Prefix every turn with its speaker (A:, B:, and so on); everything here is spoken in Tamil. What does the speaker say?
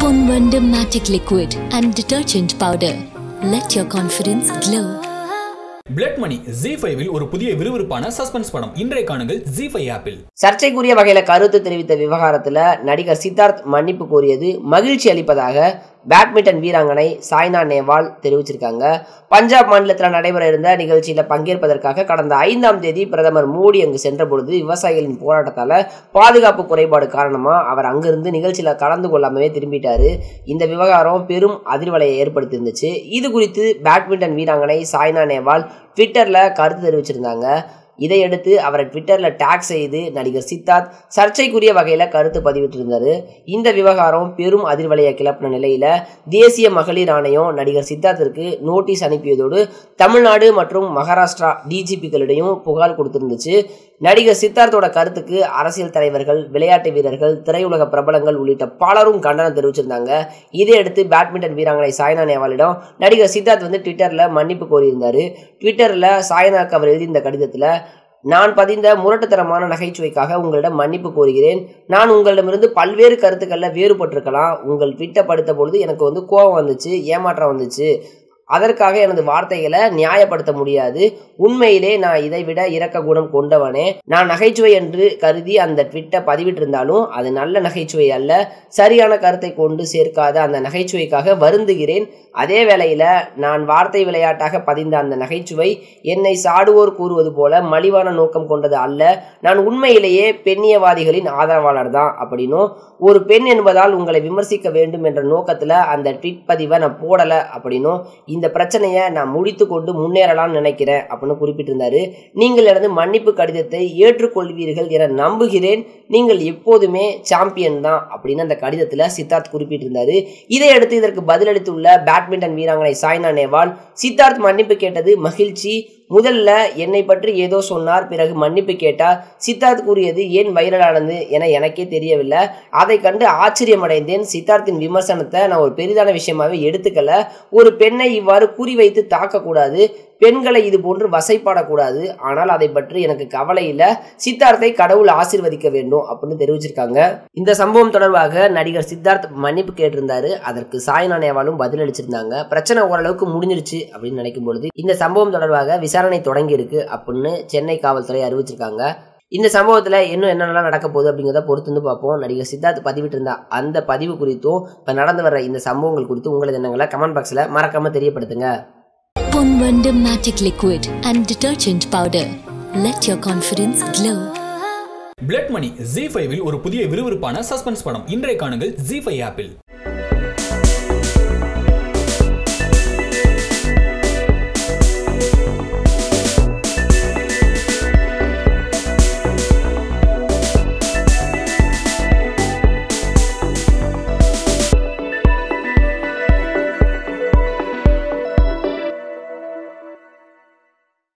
A: Ponvanda Matic Liquid and Detergent Powder. Let your confidence glow.
B: Blood money ஜி ஃபைவில் ஒரு புதிய விறுவிறுப்பான சஸ்பென்ஸ் படம் இன்றைய காணுங்கள் ஜி ஃபைவ் ஆப்பில்
C: சர்ச்சைக்குரிய வகையில கருத்து தெரிவித்த விவகாரத்துல நடிகர் சித்தார்த் மன்னிப்பு கோரியது மகிழ்ச்சி அளிப்பதாக பேட்மிண்டன் வீராங்கனை சாய்னா நேவால் தெரிவிச்சிருக்காங்க பஞ்சாப் மாநிலத்தில் நடைபெற இருந்த நிகழ்ச்சியில பங்கேற்பதற்காக கடந்த ஐந்தாம் தேதி பிரதமர் மோடி அங்கு சென்ற பொழுது விவசாயிகளின் போராட்டத்தால பாதுகாப்பு குறைபாடு காரணமா அவர் அங்கிருந்து நிகழ்ச்சியில கலந்து கொள்ளாமவே திரும்பிட்டாரு இந்த விவகாரம் பெரும் அதிர்வலையை ஏற்படுத்தியிருந்துச்சு இது குறித்து பேட்மிண்டன் வீராங்கனை சாய்னா நேவால் ட்விட்டர்ல கருத்து தெரிவிச்சிருந்தாங்க இதையடுத்து அவரை ட்விட்டரில் டேக் செய்து நடிகர் சித்தார்த் சர்ச்சைக்குரிய வகையில் கருத்து பதிவிட்டிருந்தார் இந்த விவகாரம் பெரும் அதிர்வலையை கிளப்பின நிலையில் தேசிய மகளிர் ஆணையம் நடிகர் சித்தார்த்திற்கு நோட்டீஸ் அனுப்பியதோடு தமிழ்நாடு மற்றும் மகாராஷ்டிரா டிஜிபிகளிடையும் புகார் கொடுத்திருந்துச்சு நடிகர் சித்தார்த்தோட கருத்துக்கு அரசியல் தலைவர்கள் விளையாட்டு வீரர்கள் திரையுலக பிரபலங்கள் உள்ளிட்ட பலரும் கண்டனம் தெரிவிச்சிருந்தாங்க இதையடுத்து பேட்மிண்டன் வீராங்கனை சாய்னா நேவாலிடம் நடிகர் சித்தார்த் வந்து ட்விட்டரில் மன்னிப்பு கோரியிருந்தார் ட்விட்டரில் சாய்னாக்கு அவர் எழுதியிருந்த கடிதத்தில் நான் பதிந்த முரட்டுத்தனமான நகைச்சுவைக்காக உங்களிடம் மன்னிப்பு கோருகிறேன் நான் உங்களிடமிருந்து பல்வேறு கருத்துக்களில் வேறுபட்டிருக்கலாம் உங்கள் ட்விட்டை படுத்த பொழுது எனக்கு வந்து கோபம் வந்துச்சு ஏமாற்றம் வந்துச்சு அதற்காக எனது வார்த்தைகளை நியாயப்படுத்த முடியாது உண்மையிலே நான் இதை விட இரக்க குணம் கொண்டவனே நான் நகைச்சுவை என்று கருதி அந்த ட்விட்டை பதிவிட்டிருந்தாலும் அது நல்ல நகைச்சுவை அல்ல சரியான கருத்தை கொண்டு சேர்க்காத அந்த நகைச்சுவைக்காக வருந்துகிறேன் அதே வேளையில நான் வார்த்தை விளையாட்டாக பதிந்த அந்த நகைச்சுவை என்னை சாடுவோர் கூறுவது போல மலிவான நோக்கம் கொண்டது அல்ல நான் உண்மையிலேயே பெண்ணியவாதிகளின் ஆதரவாளர் தான் அப்படின்னும் ஒரு பெண் என்பதால் உங்களை விமர்சிக்க வேண்டும் என்ற நோக்கத்துல அந்த ட்வீட் பதிவை நான் போடல அப்படின்னும் இந்த பிரச்சனையை நான் முடித்து கொண்டு முன்னேறலாம்னு நினைக்கிறேன் அப்படின்னு குறிப்பிட்டிருந்தாரு நீங்கள் எனது மன்னிப்பு கடிதத்தை ஏற்றுக்கொள்வீர்கள் என நம்புகிறேன் நீங்கள் எப்போதுமே சாம்பியன் தான் அப்படின்னு அந்த கடிதத்தில் சித்தார்த் குறிப்பிட்டிருந்தாரு இதையடுத்து இதற்கு பதிலளித்துள்ள பேட்மிண்டன் வீராங்கனை சாய்னா நேவால் சித்தார்த் மன்னிப்பு கேட்டது மகிழ்ச்சி முதல்ல என்னை பற்றி ஏதோ சொன்னார் பிறகு மன்னிப்பு கேட்டார் சித்தார்த் கூறியது ஏன் வைரலானது என எனக்கே தெரியவில்லை அதை கண்டு ஆச்சரியமடைந்தேன் சித்தார்த்தின் விமர்சனத்தை நான் ஒரு பெரிதான விஷயமாவே எடுத்துக்கல ஒரு பெண்ணை இவ்வாறு குறிவைத்து தாக்கக்கூடாது பெண்களை இது போன்று வசைப்பாடக்கூடாது ஆனால் அதை பற்றி எனக்கு கவலை இல்லை சித்தார்த்தை கடவுள் ஆசிர்வதிக்க வேண்டும் அப்படின்னு தெரிவிச்சிருக்காங்க இந்த சம்பவம் தொடர்பாக நடிகர் சித்தார்த் மன்னிப்பு கேட்டிருந்தாரு அதற்கு சாய் நாணயவாலும் பதிலளிச்சிருந்தாங்க பிரச்சனை ஓரளவுக்கு முடிஞ்சிருச்சு அப்படின்னு நினைக்கும் பொழுது இந்த சம்பவம் தொடர்பாக விசாரணை தொடங்கி இருக்கு அப்படின்னு சென்னை காவல்துறை அறிவிச்சிருக்காங்க இந்த சம்பவத்தில் இன்னும் என்னென்னலாம் நடக்க போகுது அப்படிங்கிறத பொறுத்து வந்து பார்ப்போம் நடிகர் சித்தார்த் பதிவிட்டிருந்த அந்த பதிவு குறித்தும் இப்போ நடந்து வர இந்த சம்பவங்கள் குறித்தும் உங்களது எண்ணங்களை கமெண்ட் பாக்ஸில் மறக்காம தெரியப்படுத்துங்க
A: Ponvanda Matic Liquid and Detergent Powder. Let your confidence glow.
B: Blood money ஜி ஃபைவில் ஒரு புதிய விறுவிறுப்பான சஸ்பென்ஸ் படம் இன்றைய காணுங்கள் ஜி ஃபைவ் ஆப்பில்